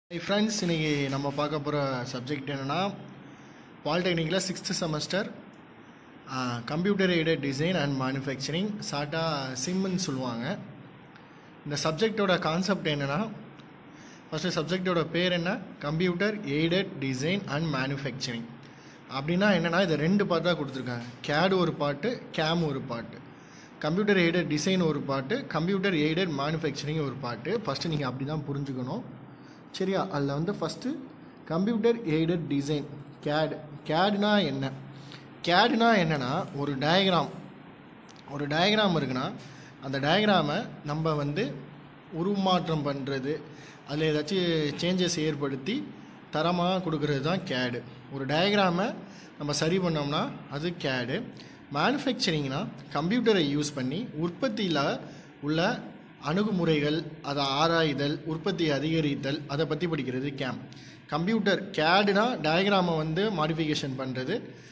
Hi friends இன்னைக்கு நம்ம பார்க்க போகிற சப்ஜெக்ட் என்னென்னா பாலிடெக்னிக்கில் sixth semester computer aided design and manufacturing சாட்டா சிம்முன்னு சொல்லுவாங்க இந்த சப்ஜெக்டோட கான்செப்ட் என்னென்னா ஃபஸ்ட்டு சப்ஜெக்டோட பேர் என்ன computer aided design and manufacturing அப்படின்னா என்னென்னா இது ரெண்டு பார்ட்டாக கொடுத்துருக்காங்க கேடு ஒரு பாட்டு கேம் ஒரு பாட்டு கம்ப்யூட்டர் எய்டட் டிசைன் ஒரு பாட்டு கம்ப்யூட்டர் எய்டட் மேனுஃபேக்சரிங் ஒரு பாட்டு ஃபஸ்ட்டு நீங்கள் அப்படி தான் புரிஞ்சுக்கணும் சரியா அதில் வந்து first computer aided design CAD கேடுனா என்ன கேடுனா என்னென்னா ஒரு டயக்ராம் ஒரு டயக்ராம் இருக்குன்னா அந்த டயக்ராமை நம்ம வந்து உருமாற்றம் பண்ணுறது அதில் ஏதாச்சும் சேஞ்சஸ் ஏற்படுத்தி தரமாக கொடுக்கறது தான் கேடு ஒரு டயக்ராமை நம்ம சரி பண்ணோம்னா அது கேடு மேனுஃபேக்சரிங்னா கம்ப்யூட்டரை யூஸ் பண்ணி உற்பத்தியில் உள்ள அணுகுமுறைகள் அதை ஆராய்தல் உற்பத்தியை அதிகரித்தல் அதை பற்றி படிக்கிறது கேம் கம்ப்யூட்டர் கேடுனா டயக்ராமை வந்து மாடிஃபிகேஷன் பண்ணுறது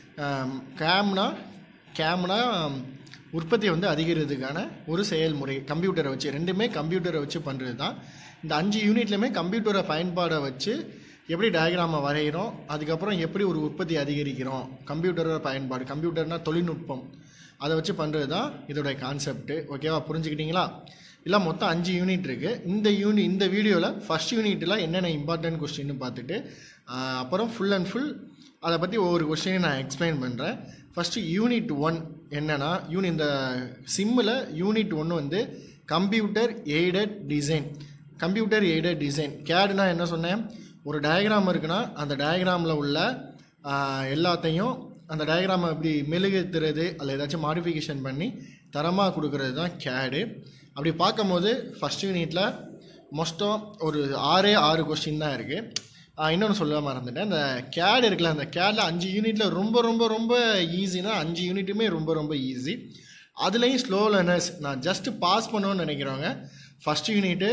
கேம்னா கேம்னா உற்பத்தியை வந்து அதிகரிக்கிறதுக்கான ஒரு செயல்முறை கம்ப்யூட்டரை வச்சு ரெண்டுமே கம்ப்யூட்டரை வச்சு பண்ணுறது தான் இந்த அஞ்சு யூனிட்லையுமே கம்ப்யூட்டரை பயன்பாடை வச்சு எப்படி டயக்ராமை வரைகிறோம் அதுக்கப்புறம் எப்படி ஒரு உற்பத்தி அதிகரிக்கிறோம் கம்ப்யூட்டரோட பயன்பாடு கம்ப்யூட்டர்னா தொழில்நுட்பம் அதை வச்சு பண்ணுறது தான் இதோடைய கான்செப்ட்டு ஓகேவா புரிஞ்சுக்கிட்டீங்களா இல்லை மொத்தம் அஞ்சு யூனிட் இருக்குது இந்த யூனிட் இந்த வீடியோவில் ஃபஸ்ட் யூனிட்டில் என்னென்ன இம்பார்ட்டன்ட் கொஸ்டின்னு பார்த்துட்டு ஆஹ், அப்புறம் ஃபுல் அண்ட் ஃபுல் அதை பற்றி ஒவ்வொரு கொஸ்டினையும் நான் எக்ஸ்பிளைன் பண்ணுறேன் ஃபஸ்ட்டு யூனிட் ஒன் என்னென்னா யூனி இந்த சிம்மில் யூனிட் ஒன்று வந்து computer aided design computer aided design கேடுனா என்ன சொன்னேன் ஒரு டயக்ராம் இருக்குன்னா அந்த டயக்ராமில் உள்ள ஆஹ், எல்லாத்தையும் அந்த டயக்ராமை எப்படி மெழுகுத்துறது அதில் ஏதாச்சும் மாடிஃபிகேஷன் பண்ணி தரமாக கொடுக்கறது தான் கேடு அப்படி பார்க்கும்போது ஃபஸ்ட் யூனிட்டில் மொத்தம் ஒரு ஆறே ஆறு கொஸ்டின் தான் இருக்குது இன்னொன்று சொல்ல மறந்துட்டேன் இந்த கேட் இருக்குல்ல அந்த கேடில் அஞ்சு யூனிட்டில் ரொம்ப ரொம்ப ரொம்ப ஈஸினா அஞ்சு யூனிட்டுமே ரொம்ப ரொம்ப ஈஸி அதுலேயும் ஸ்லோ லேர்னர்ஸ் நான் ஜஸ்ட் பாஸ் பண்ணணும்னு நினைக்கிறவங்க first unit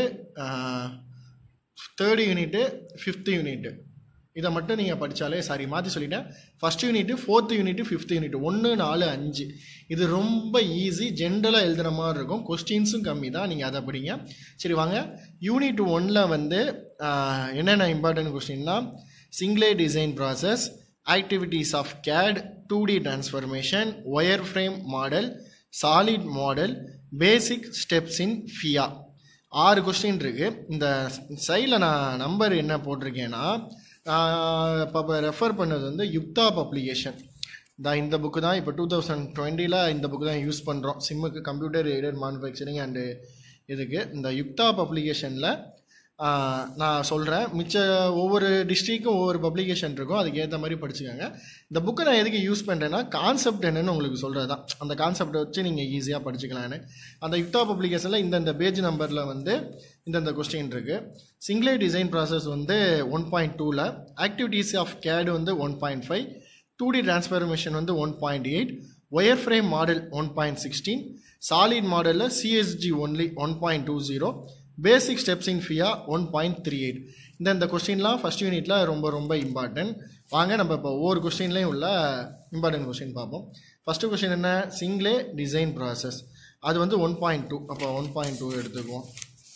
third unit fifth unit இதை மட்டும் நீங்கள் படித்தாலே சாரி மாற்றி சொல்லிட்டேன் first unit fourth unit fifth unit ஒன்று நாலு அஞ்சு இது ரொம்ப ஈஸி ஜென்ரலாக எழுதுகிற மாதிரி இருக்கும் கொஸ்டின்ஸும் கம்மி தான் நீங்கள் அதை படிங்க சரி வாங்க யூனிட் ஒன்ல வந்து ஆஹ், என்னென்ன இம்பார்ட்டன்ட் கொஸ்டின்னா single design process activities of CAD two D transformation wire frame model solid model basic steps in FEA ஆறு கொஸ்டின் இருக்கு இந்த சைடில் நான் நம்பர் என்ன போட்டிருக்கேன்னா இப்போ ரெஃபர் பண்ணது வந்து யுக்தா பப்ளிகேஷன் இந்த இந்த புக்கு தான் இப்போ டூ தௌசண்ட் டுவெண்ட்டியில் இந்த புக்கு தான் யூஸ் பண்ணுறோம் சிம்முக்கு கம்ப்யூட்டர் எய்டட் மேனுஃபேக்சரிங் அண்டு இதுக்கு இந்த யுக்தா பப்ளிகேஷனில் நான் சொல்கிறேன் மிச்ச ஒவ்வொரு டிஸ்ட்ரிக்கும் ஒவ்வொரு பப்ளிகேஷன் இருக்கும் அதுக்கு ஏற்ற மாதிரி படிச்சுக்கோங்க இந்த புக்கை நான் எதுக்கு யூஸ் பண்ணுறேன்னா கான்செப்ட் என்னன்னு உங்களுக்கு சொல்கிறது தான் அந்த கான்செப்டை வச்சு நீங்கள் ஈஸியாக படிச்சுக்கலான்னு அந்த யுக்தா பப்ளிகேஷனில் இந்தந்த பேஜ் நம்பரில் வந்து இந்தந்த கொஸ்டின் இருக்குது சிங்லே டிசைன் ப்ராசஸ் வந்து ஒன் பாயிண்ட் டூவில் ஆக்டிவிட்டீஸ் ஆஃப் கேடு வந்து one point five two D transformation வந்து one point eight wire frame model one point sixteen solid மாடலில் CSG only one point two zero basic steps in FEA one point three eight இந்த இந்த கொஸ்டின்லாம் first யூனிட்டில் ரொம்ப ரொம்ப important வாங்க நம்ம இப்போ ஒவ்வொரு கொஸ்டின்லேயும் உள்ள இம்பார்ட்டன்ட் கொஸ்டின் பார்ப்போம் ஃபஸ்ட்டு கொஸ்டின் என்ன சிங்லே டிசைன் ப்ராசஸ் அது வந்து ஒன் பாயிண்ட் டூ அப்போ ஒன் பாயிண்ட் டூ எடுத்துக்குவோம்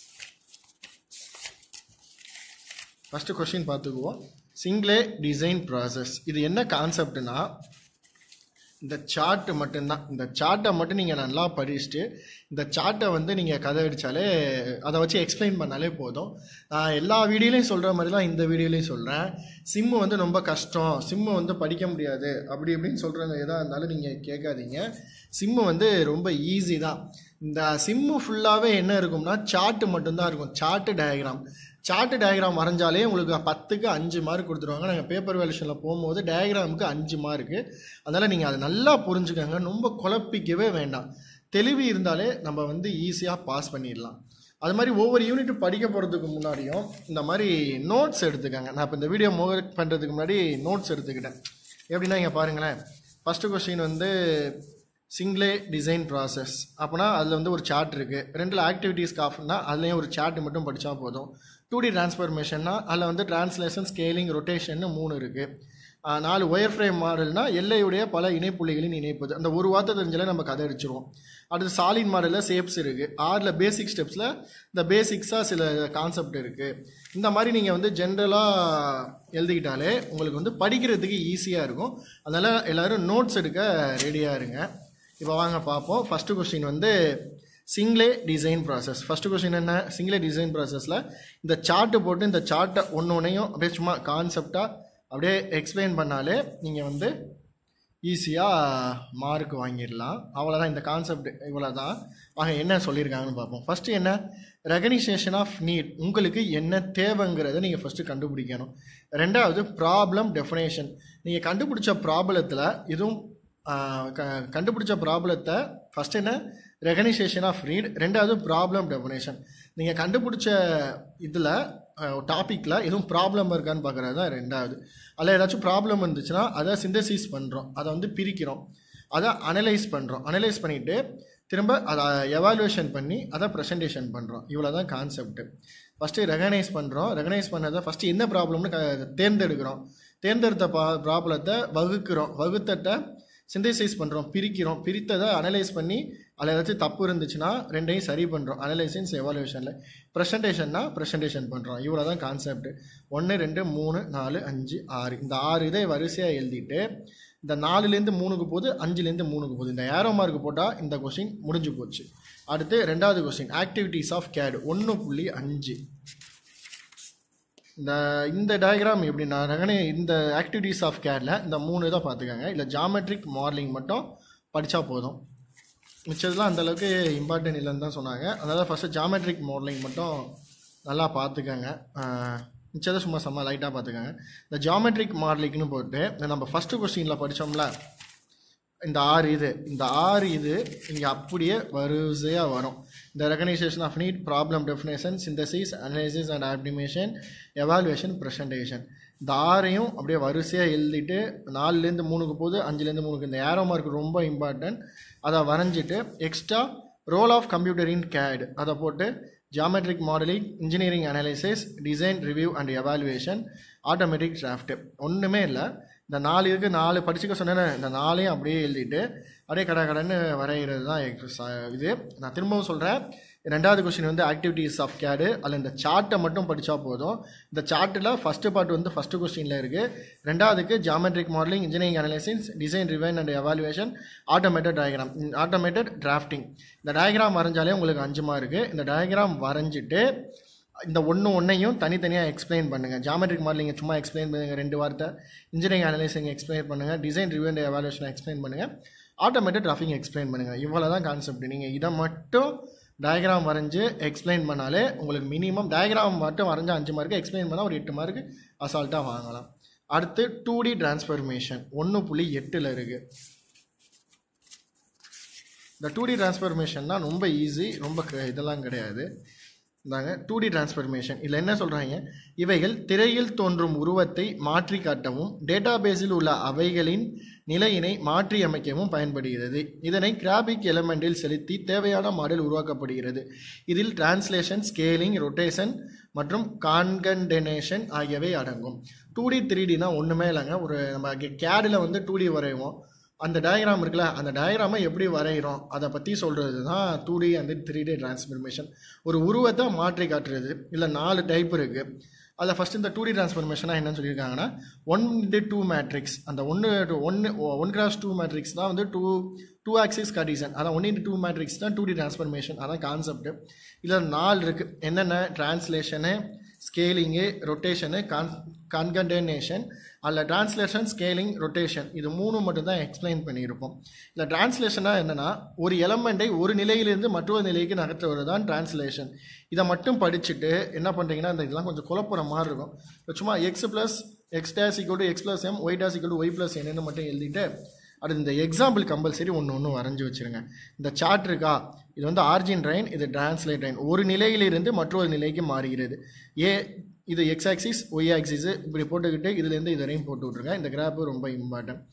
ஃபஸ்ட்டு கொஸ்டின் பார்த்துக்குவோம் சிங்லே டிசைன் ப்ராசஸ் இது என்ன கான்செப்ட்னா இந்த சார்ட்டு மட்டும்தான் இந்த சார்ட்டை மட்டும் நீங்கள் நல்லா படிச்சுட்டு இந்த சார்ட்டை வந்து நீங்கள் கதை அடித்தாலே அதை வச்சு எக்ஸ்பிளைன் பண்ணாலே போதும் நான் எல்லா வீடியோலையும் சொல்கிற மாதிரி தான் இந்த வீடியோலையும் சொல்கிறேன் சிம்மு வந்து ரொம்ப கஷ்டம் சிம்மு வந்து படிக்க முடியாது அப்படி இப்படின்னு சொல்கிறவங்க எதாக இருந்தாலும் நீங்கள் கேட்காதீங்க சிம்மு வந்து ரொம்ப ஈஸி தான் இந்த சிம்மு ஃபுல்லாகவே என்ன இருக்கும்னா சார்ட்டு மட்டும்தான் இருக்கும் சார்ட்டு டயக்ராம் சார்ட்டு டயக்ராம் வரைஞ்சாலே உங்களுக்கு பத்துக்கு அஞ்சு மார்க் கொடுத்துருவாங்க நாங்கள் பேப்பர் வேல்யூஷனில் போகும்போது டயக்ராமுக்கு அஞ்சு மார்க்கு அதனால் நீங்கள் அதை நல்லா புரிஞ்சுக்கோங்க ரொம்ப குழப்பிக்கவே வேண்டாம் தெளிவு இருந்தாலே நம்ம வந்து ஈஸியாக பாஸ் பண்ணிடலாம் அது மாதிரி ஒவ்வொரு யூனிட் படிக்க போகிறதுக்கு முன்னாடியும் இந்த மாதிரி நோட்ஸ் எடுத்துக்கோங்க நான் இப்போ இந்த வீடியோ மூவ் பண்ணுறதுக்கு முன்னாடி நோட்ஸ் எடுத்துக்கிட்டேன் எப்படின்னா இங்கே பாருங்களேன் ஃபஸ்ட்டு கொஸ்டின் வந்து சிங்லே டிசைன் ப்ராசஸ் அப்போனா அதில் வந்து ஒரு சார்ட் இருக்குது ரெண்டில் ஆக்டிவிட்டீஸ் காஃப்னா அதுலேயும் ஒரு சார்ட் மட்டும் படித்தா போதும் டூ டி டிரான்ஸ்ஃபர்மேஷன்னா அதில் வந்து டிரான்ஸ்லேஷன் ஸ்கேலிங் ரொட்டேஷன் மூணு இருக்குது ஆஹ் நாலு ஒயர் ஃப்ரேம் மாடல்னா எல்லையுடைய பல இணைப்புள்ளிகளின் இணைப்பது அந்த ஒரு வார்த்தை தெரிஞ்சாலே நம்ம கதை அடிச்சிருவோம் அடுத்து சாலின் மாடலில் ஷேப்ஸ் இருக்குது ஆறில் பேசிக் ஸ்டெப்ஸில் இந்த பேசிக்ஸாக சில கான்செப்ட் இருக்குது இந்த மாதிரி நீங்கள் வந்து ஜென்ரலாக எழுதிக்கிட்டாலே உங்களுக்கு வந்து படிக்கிறதுக்கு ஈஸியாக இருக்கும் அதனால் எல்லோரும் நோட்ஸ் எடுக்க ரெடியாக இருங்க இப்போ வாங்க பார்ப்போம் ஃபஸ்ட்டு கொஸ்டின் வந்து single design process first question என்ன சிங்லே டிசைன் ப்ராசஸில் இந்த சார்ட்டு போட்டு இந்த சார்ட்டை ஒன்று ஒன்றையும் அப்படியே சும்மா கான்செப்டாக அப்படியே எக்ஸ்பிளைன் பண்ணாலே நீங்கள் வந்து ஈஸியாக மார்க் வாங்கிடலாம் அவ்வளோதான் இந்த கான்செப்ட் இவ்வளோ தான் வாங்க என்ன சொல்லியிருக்காங்கன்னு பார்ப்போம் ஃபஸ்ட்டு என்ன ரெகனைசேஷன் ஆஃப் நீட் உங்களுக்கு என்ன தேவைங்கிறத நீங்கள் ஃபஸ்ட்டு கண்டுபிடிக்கணும் ரெண்டாவது ப்ராப்ளம் டெஃபினேஷன் நீங்கள் கண்டுபிடிச்ச ப்ராப்ளத்தில் இதுவும் ஆஹ், க கண்டுபிடிச்ச ப்ராப்ளத்தை ஃபஸ்ட் என்ன ரெகனைசேஷன் ஆஃப் நீட் ரெண்டாவது ப்ராப்ளம் டெஃபினேஷன் நீங்கள் கண்டுபிடிச்ச இதில் டாப்பிக்கில் எதுவும் ப்ராப்ளம் இருக்கான்னு பார்க்குறது தான் ரெண்டாவது அதில் ஏதாச்சும் ப்ராப்ளம் இருந்துச்சுன்னா அதை சிந்தசிஸ் பண்ணுறோம் அதை வந்து பிரிக்கிறோம் அதை அனலைஸ் பண்ணுறோம் அனலைஸ் பண்ணிவிட்டு திரும்ப அதை எவாலுவேஷன் பண்ணி அதை ப்ரெசன்டேஷன் பண்ணுறோம் இவ்வளோ தான் கான்செப்ட் ஃபஸ்ட்டு ரெகனைஸ் பண்ணுறோம் ரெகனைஸ் பண்ணதை ஃபஸ்ட்டு என்ன ப்ராப்ளம்னு க தேர்ந்தெடுக்கிறோம் தேர்ந்தெடுத்த பா ப்ராப்ளத்தை வகுக்கிறோம் வகுத்தட்ட சிந்தசைஸ் பண்ணுறோம் பிரிக்கிறோம் பிரித்ததை அனலைஸ் பண்ணி அதில் ஏதாச்சும் தப்பு இருந்துச்சுன்னா ரெண்டையும் சரி பண்ணுறோம் அனலைசின்ஸ் எவாலுவேஷனில் ப்ரெசன்டேஷன்னா ப்ரெசன்டேஷன் பண்ணுறோம் இவ்வளோ தான் கான்செப்ட் ஒன்று ரெண்டு மூணு நாலு அஞ்சு ஆறு இந்த ஆறு இதை வரிசையாக எழுதிட்டு இந்த நாலுலேருந்து மூணுக்கு போகுது அஞ்சுலேருந்து மூணுக்கு போகுது இந்த ஏரோ மார்க் போட்டால் இந்த கொஷின் முடிஞ்சு போச்சு அடுத்து ரெண்டாவது கொஸ்டின் ஆக்டிவிட்டீஸ் ஆஃப் கேட் ஒன்று புள்ளி அஞ்சு இந்த இந்த டயக்ராம் எப்படின்னா ரகனே இந்த ஆக்டிவிட்டீஸ் ஆஃப் கேரில் இந்த மூணு இதை பார்த்துக்கோங்க இல்லை ஜாமெட்ரிக் மாடலிங் மட்டும் படித்தா போதும் மிச்சதெல்லாம் அந்த அளவுக்கு இம்பார்ட்டன்ட் இல்லைன்னு தான் சொன்னாங்க அதனால் ஃபஸ்ட்டு ஜாமெட்ரிக் மாடலிங் மட்டும் நல்லா பார்த்துக்கோங்க ஆஹ், மிச்சதை சும்மா செம்ம லைட்டாக பார்த்துக்கோங்க இந்த ஜாமெட்ரிக் மாடலிங்னு போட்டு இந்த நம்ம ஃபஸ்ட்டு கொஸ்டினில் படித்தோம்ல இந்த ஆறு இது இந்த ஆறு இது இங்கே அப்படியே வரிசையாக வரும் இந்த recognition of need problem definition synthesis analysis and optimisation evaluation presentation இந்த ஆறையும் அப்படியே வரிசையாக எழுதிட்டு நாலுலேருந்து மூணுக்கு போகுது அஞ்சுலேருந்து மூணுக்கு இந்த ஏரோ மார்க் ரொம்ப இம்பார்ட்டன்ட் அதை வரைஞ்சிட்டு extra role of computer in CAD அதை போட்டு geometric modelling engineering analysis design review and evaluation automatic draft ஒன்றுமே இல்லை இந்த நாலு இருக்கு நாலு படிச்சுக்க சொன்னேன்னு இந்த நாளையும் அப்படியே எழுதிட்டு அப்படியே கடை கடைன்னு வரைகிறது தான் exercise. இது நான் திரும்பவும் சொல்கிறேன் ரெண்டாவது கொஸ்டின் வந்து ஆக்டிவிட்டீஸ் ஆஃப் கேடு அதில் இந்த சார்ட்டை மட்டும் படித்தா போதும் இந்த சார்ட்டில் ஃபஸ்ட்டு பார்ட் வந்து ஃபஸ்ட்டு கொஸ்டினில் இருக்குது ரெண்டாவதுக்கு geometric modelling engineering analysis design review and evaluation automated diagram automated drafting இந்த டயக்ராம் வரைஞ்சாலே உங்களுக்கு அஞ்சு மார்க்கு இந்த டயக்ராம் வரைஞ்சிட்டு இந்த ஒன்று ஒன்றையும் தனித்தனியாக எக்ஸ்பிளைன் பண்ணுங்கள் ஜாமெட்ரிக் மாடலிங்க சும்மா எக்ஸ்பிளைன் பண்ணுங்கள் ரெண்டு வார்த்தை இன்ஜினியரிங் அனலைசிங் எக்ஸ்பிளைன் பண்ணுங்கள் design review and evaluation explain பண்ணுங்கள் ஆட்டோமேட்டட் டிராஃபிங் எக்ஸ்பிளைன் பண்ணுங்கள் இவ்வளோ தான் கான்செப்ட் நீங்கள் இதை மட்டும் டயக்ராம் வரைஞ்சு எக்ஸ்பிளைன் பண்ணாலே உங்களுக்கு மினிமம் டயக்ராம் மட்டும் வரைஞ்ச அஞ்சு மார்க்கு எக்ஸ்பிளைன் பண்ணால் ஒரு எட்டு மார்க்கு அசால்ட்டாக வாங்கலாம் அடுத்து டூ டி டிரான்ஸ்ஃபர்மேஷன் ஒன்று புள்ளி எட்டில் இருக்குது இந்த டூ டி டிரான்ஸ்ஃபர்மேஷன்னா ரொம்ப ஈஸி ரொம்ப க- இதெல்லாம் கிடையாது இந்தாங்க டூ டி டிரான்ஸ்ஃபர்மேஷன் இதில் என்ன சொல்கிறாங்க இவைகள் திரையில் தோன்றும் உருவத்தை மாற்றி காட்டவும் டேட்டாபேஸில் உள்ள அவைகளின் நிலையினை மாற்றி அமைக்கவும் பயன்படுகிறது இதனை கிராபிக் எலமெண்டில் செலுத்தி தேவையான மாடல் உருவாக்கப்படுகிறது இதில் டிரான்ஸ்லேஷன் ஸ்கேலிங் ரொட்டேஷன் மற்றும் கான்கண்டனேஷன் ஆகியவை அடங்கும் டூ டி த்ரீ டினா ஒன்றுமே இல்லைங்க ஒரு நம்ம கேடில் வந்து டூ டி வரைவோம் அந்த டயக்ராம் இருக்குல்ல அந்த டயக்ராமை எப்படி வரைகிறோம் அதை பற்றி சொல்கிறது தான் two D and three D transformation ஒரு உருவத்தை மாற்றி காட்டுறது இல்லை நாலு டைப் இருக்குது அதில் ஃபஸ்ட் இந்த டூ டி டிரான்ஸ்ஃபர்மேஷனாக என்னன்னு சொல்லியிருக்காங்கன்னா ஒன் இன்ட்டு டூ மேட்ரிக்ஸ் அந்த ஒன்று ஒன்று ஒன் கிராஸ் டூ மேட்ரிக்ஸ் தான் வந்து டூ டூ ஆக்சிஸ் கடிசன் அதான் ஒன் இன்ட்டு டூ மேட்ரிக்ஸ் தான் டூ டி டிரான்ஸ்ஃபர்மேஷன் அதான் கான்செப்ட் இதில் நாலு இருக்குது என்னென்ன டிரான்ஸ்லேஷனு ஸ்கேலிங்கு ரொட்டேஷனு கான் கான்கண்டனேஷன் அதில் டிரான்ஸ்லேஷன் ஸ்கேலிங் ரொட்டேஷன் இது மூணு மட்டும் தான் எக்ஸ்பிளைன் பண்ணியிருப்போம் இந்த டிரான்ஸ்லேஷனாக என்னென்னா ஒரு எலமெண்ட்டை ஒரு நிலையிலிருந்து மற்றொரு நிலைக்கு நகர்த்துவது தான் டிரான்ஸ்லேஷன் இதை மட்டும் படிச்சுட்டு என்ன பண்ணுறீங்கன்னா இந்த இதெல்லாம் கொஞ்சம் குழப்புற மாதிரி இருக்கும் இப்ப சும்மா X plus X dash equal to X plus M Y dash equal to Y plus என்னன்னு மட்டும் எழுதிட்டு அடுத்து இந்த எக்ஸாம்பிள் கம்பல்சரி ஒன்று ஒன்று வரைஞ்சி வச்சுருங்க இந்த சார்ட் இருக்கா இது வந்து ஆர்ஜின் ட்ரெயின் இது டிரான்ஸ்லேட் ட்ரெயின் ஒரு நிலையிலிருந்து மற்றொரு நிலைக்கு மாறுகிறது ஏ இது எக்ஸ் ஆக்சிஸ் ஒய் ஆக்சிஸ் இப்படி போட்டுக்கிட்டு இதுலேருந்து இது வரையும் போட்டு விட்ருங்க இந்த கிராஃப் ரொம்ப இம்பார்ட்டன்ட்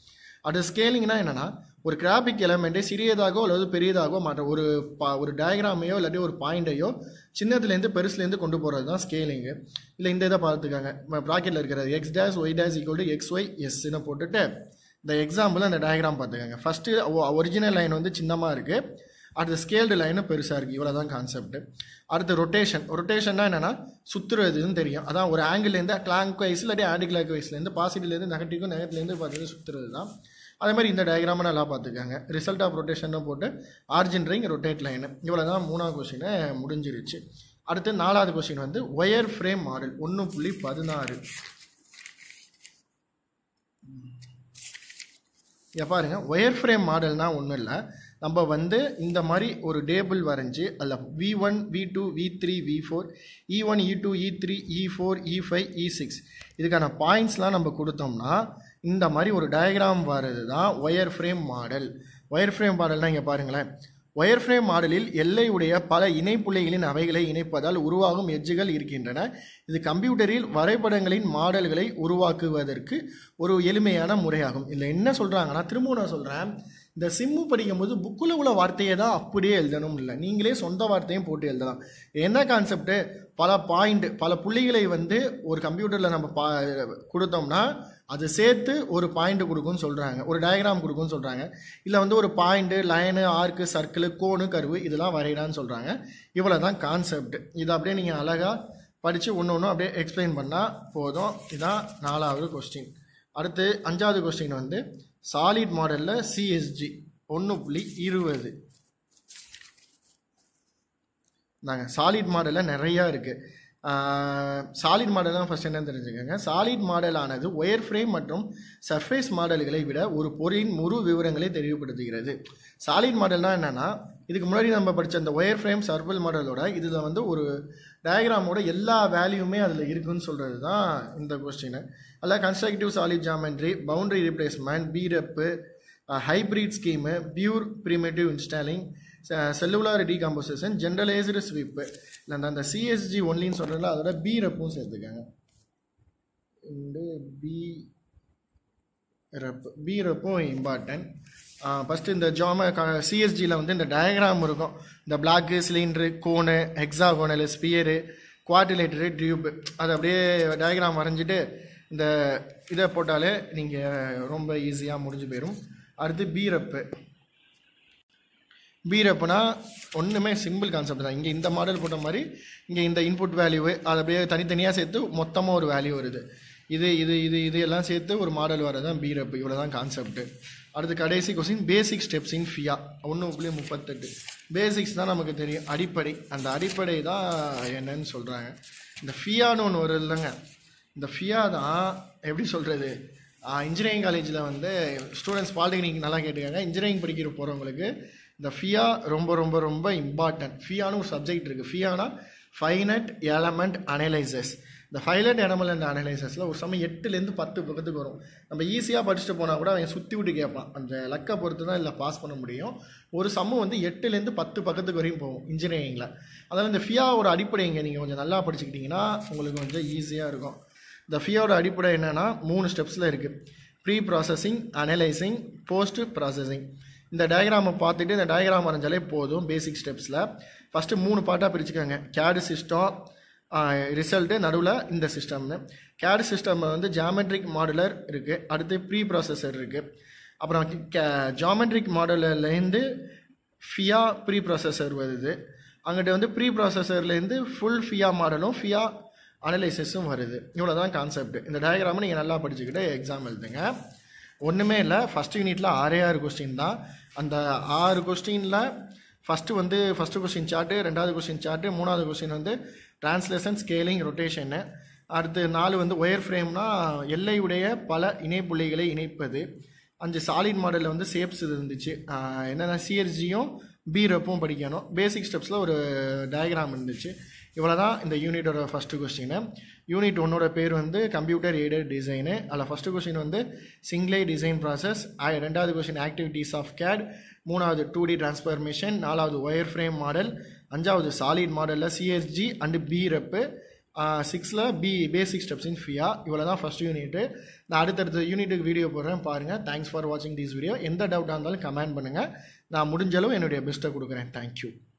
அது ஸ்கேலிங்னா என்னன்னா ஒரு கிராபிக் எலமெண்ட்டை சிறியதாகவோ அல்லது பெரியதாகவோ மாற்ற ஒரு பா ஒரு டயக்ராமையோ இல்லாட்டி ஒரு பாயிண்டையோ சின்னதுலேருந்து பெருசுலேருந்து கொண்டு போகிறது தான் ஸ்கேலிங்கு இல்லை இந்த இதை பார்த்துக்காங்க ப்ராக்கெட்டில் இருக்கிறது X dash Y dash equal to X Y எஸ்ன்னு போட்டுட்டு இந்த எக்ஸாம்பிள் அந்த டயக்ராம் பார்த்துக்கோங்க ஃபஸ்ட்டு ஒரிஜினல் லைன் வந்து சின்னமாக இருக்குது அடுத்து ஸ்கேல்டு லைனு பெருசாக இருக்குது இவ்வளோ தான் கான்செப்ட் அடுத்து ரொட்டேஷன் ரொட்டேஷன்னா என்னென்னா சுற்றுறதுன்னு தெரியும் அதான் ஒரு ஆங்கிள்லேருந்து கிளாங்க் வைஸ் இல்லாட்டி ஆன்டி கிளாக் வைஸ்லேருந்து பாசிட்டிவ்லேருந்து நெகட்டிவ்க்கும் நெகட்டிவ்லேருந்து பார்த்துட்டு சுற்றுறது தான் அதே மாதிரி இந்த டயக்ராமை நல்லா பார்த்துக்கோங்க ரிசல்ட் ஆஃப் ரொட்டேஷன் போட்டு ஆர்ஜின் ரிங் ரொட்டேட் லைனு இவ்வளோ தான் மூணாவது கொஸ்டினை முடிஞ்சிருச்சு அடுத்து நாலாவது கொஸ்டின் வந்து ஒயர் ஃப்ரேம் மாடல் ஒன்று புள்ளி பதினாறு இங்கே பாருங்க ஒயர் ஃப்ரேம் மாடல்னா ஒன்றும் இல்லை நம்ம வந்து இந்த மாதிரி ஒரு டேபிள் வரைஞ்சி அதில் V one V two V three V four E one E two E three E four E five E six இதுக்கான பாயிண்ட்ஸ்லாம் நம்ம கொடுத்தோம்னா இந்த மாதிரி ஒரு டயக்ராம் வர்றது தான் wire frame model wire frame மாடல்னால் இங்கே பாருங்களேன் ஒயர் ஃப்ரேம் மாடலில் எல்லையுடைய பல இணைப்புள்ளைகளின் அவைகளை இணைப்பதால் உருவாகும் எட்ஜுகள் இருக்கின்றன இது கம்ப்யூட்டரில் வரைபடங்களின் மாடல்களை உருவாக்குவதற்கு ஒரு எளிமையான முறையாகும் இதில் என்ன சொல்கிறாங்கன்னா திரும்பவும் நான் சொல்கிறேன் இந்த சிம்மு படிக்கும்போது புக்கில் உள்ள வார்த்தையை தான் அப்படியே எழுதணும் இல்லை நீங்களே சொந்த வார்த்தையும் போட்டு எழுதலாம் என்ன கான்செப்ட்டு பல பாயிண்ட் பல புள்ளிகளை வந்து ஒரு கம்ப்யூட்டரில் நம்ம பா கொடுத்தோம்னா அது சேர்த்து ஒரு பாயிண்ட் கொடுக்கும்னு சொல்கிறாங்க ஒரு டயக்ராம் கொடுக்கும்னு சொல்கிறாங்க இல்லை வந்து ஒரு point line arc circle cone curve இதெல்லாம் வரையலான்னு சொல்கிறாங்க இவ்வளோ தான் கான்செப்ட் இதை அப்படியே நீங்கள் அழகாக படித்து ஒன்று ஒன்று அப்படியே எக்ஸ்பிளைன் பண்ணால் போதும் இதான் நாலாவது கொஸ்டின் அடுத்து அஞ்சாவது கொஸ்டின் வந்து சாலிட் மாடலில் சிஎஸ்ஜி ஒன்று புள்ளி இருபது நாங்கள் சாலிட் மாடலில் நிறையா இருக்குது சாலிட் மாடல் தான் ஃபஸ்ட் என்னன்னு தெரிஞ்சுக்கோங்க சாலிட் மாடலானது ஒயர் ஃப்ரேம் மற்றும் சர்ஃபேஸ் மாடல்களை விட ஒரு பொருளின் முழு விவரங்களை தெளிவுபடுத்துகிறது சாலிட் மாடல்னா என்னென்னா இதுக்கு முன்னாடி நம்ம படித்த அந்த ஒயர் ஃப்ரேம் சர்வல் மாடலோட இதில் வந்து ஒரு டயக்ராமோட எல்லா வேல்யூமே அதில் இருக்குன்னு சொல்கிறது தான் இந்த கொஸ்டின் அதில் constructive solid geometry boundary replacement B rep hybrid scheme pure primitive instancing cellular decomposition generalised sweep இல்லை அந்த அந்த சிஎஸ்ஜி ஒன்லின்னு சொல்கிறதுல அதோட பி ரெப்பும் சேர்த்துக்காங்க இந்த பி ரெப் பி ரெப்பும் இம்பார்ட்டன்ட் ஃபஸ்ட்டு இந்த ஜாம சிஎஸ்ஜியில் வந்து இந்த டயக்ராம் இருக்கும் இந்த block cylinder cone hexagonal sphere quadrilateral tube அது அப்படியே டயக்ராம் வரைஞ்சிட்டு இந்த இதை போட்டாலே நீங்கள் ரொம்ப ஈஸியாக முடிஞ்சு போயிடும் அடுத்து பீரப்பு பீரப்புனா ஒன்றுமே சிம்பிள் கான்செப்ட் தான் இங்கே இந்த மாடல் போட்ட மாதிரி இங்கே இந்த இன்புட் வேல்யூ அது அப்படியே தனித்தனியாக சேர்த்து மொத்தமாக ஒரு வேல்யூ வருது இது இது இது இது எல்லாம் சேர்த்து ஒரு மாடல் வரது தான் பீரப்பு இவ்வளோ தான் கான்செப்ட் அடுத்து கடைசி question basic steps in FEA ஒன்று புள்ளி முப்பத்தெட்டு பேசிக்ஸ் தான் நமக்கு தெரியும் அடிப்படை அந்த அடிப்படை தான் என்னன்னு சொல்கிறாங்க இந்த ஃபியான்னு ஒன்று வருது இல்லைங்க இந்த ஃபியா தான் எப்படி சொல்கிறது இன்ஜினியரிங் காலேஜில் வந்து ஸ்டூடெண்ட்ஸ் பாலிடெக்னிக் நல்லா கேட்டுக்காங்க இன்ஜினியரிங் படிக்கிற போகிறவங்களுக்கு இந்த ஃபியா ரொம்ப ரொம்ப ரொம்ப இம்பார்ட்டன்ட் ஃபியான்னு ஒரு சப்ஜெக்ட் இருக்குது ஃபியானா ஃபைனட் எலமெண்ட் அனலைசஸ் இந்த ஃபைலட் எலமெண்ட் அனலைசஸில் ஒரு சமயம் எட்டுலேருந்து பத்து பக்கத்துக்கு வரும் நம்ம ஈஸியாக படிச்சுட்டு போனால் கூட அவன் சுற்றி விட்டு கேட்பான் அந்த லக்கை பொறுத்து தான் இதில் பாஸ் பண்ண முடியும் ஒரு சம்மு வந்து எட்டுலேருந்து பத்து பக்கத்துக்கு வரையும் போகும் இன்ஜினியரிங்கில் அதனால் இந்த ஃபியாவோட அடிப்படை இங்கே நீங்கள் கொஞ்சம் நல்லா படிச்சுக்கிட்டிங்கன்னா உங்களுக்கு கொஞ்சம் ஈஸியாக இருக்கும் இந்த ஃபியோட அடிப்படை என்னென்னா மூணு ஸ்டெப்ஸில் இருக்குது preprocessing analysing postprocessing இந்த டயக்ராமை பார்த்துட்டு இந்த டயக்ராம் வரைஞ்சாலே போதும் பேசிக் ஸ்டெப்ஸில் ஃபஸ்ட்டு மூணு பார்ட்டாக பிரிச்சுக்கோங்க கேடு சிஸ்டம் ரிசல்ட்டு நடுவில் இந்த சிஸ்டம்னு கேடு சிஸ்டம் வந்து ஜாமெட்ரிக் மாடுலர் இருக்குது அடுத்து ப்ரீ ப்ராசஸர் இருக்குது அப்புறம் ஜாமெட்ரிக் மாடுலர்லேருந்து ஃபியா ப்ரீ ப்ராசஸர் வருது அங்கிட்ட வந்து ப்ரீ ப்ராசஸர்லேருந்து ஃபுல் ஃபியா மாடலும் ஃபியா அனலைசிஸும் வருது இவ்வளோ தான் கான்செப்ட் இந்த டயக்ராமை நீங்கள் நல்லா படிச்சுக்கிட்டு எக்ஸாம் எழுதுங்க ஒன்றுமே இல்லை ஃபஸ்ட் யூனிட்டில் ஆறே ஆறு கொஸ்டின் தான் அந்த ஆறு கொஸ்டினில் ஃபஸ்ட்டு வந்து ஃபஸ்ட்டு கொஸ்டின் சார்ட்டு ரெண்டாவது கொஸ்டின் சார்ட்டு மூணாவது கொஸ்டின் வந்து டிரான்ஸ்லேஷன் ஸ்கேலிங் ரொட்டேஷனு அடுத்து நாலு வந்து ஒயர் ஃப்ரேம்னா எல்லையுடைய பல இணைப்புள்ளிகளை இணைப்பது அஞ்சு சாலிட் மாடலில் வந்து சேப்ஸ் இருந்துச்சு என்னென்ன சிஎஸ்ஜியும் பீரப்பும் படிக்கணும் பேசிக் ஸ்டெப்ஸில் ஒரு டயக்ராம் இருந்துச்சு இவ்வளோ தான் இந்த யூனிட்டோட ஃபஸ்ட்டு கொஸ்டின் யூனிட் ஒன்னோட பேர் வந்து கம்ப்யூட்டர் எய்டட் டிசைனு அதில் ஃபஸ்ட்டு கொஸ்டின் வந்து சிங்லே டிசைன் ப்ராசஸ் ரெண்டாவது கொஸ்டின் ஆக்டிவிட்டீஸ் ஆஃப் கேட் மூணாவது டூ டி டிரான்ஸ்ஃபர்மேஷன் நாலாவது ஒயர் ஃப்ரேம் மாடல் அஞ்சாவது சாலிட் மாடலில் சிஎஸ்ஜி அண்டு பி ரெப்பு சிக்ஸில் பி பேசிக் ஸ்டெப்ஸ் இன் ஃபியா இவ்வளோ தான் ஃபஸ்ட் யூனிட்டு நான் அடுத்தடுத்த யூனிட்டுக்கு வீடியோ போடுறேன் பாருங்கள் தேங்க்ஸ் ஃபார் வாட்சிங் திஸ் வீடியோ எந்த டவுட்டாக இருந்தாலும் கமெண்ட் பண்ணுங்கள் நான் முடிஞ்சளவு என்னுடைய பெஸ்ட்டை கொடுக்குறேன் தேங்க்யூ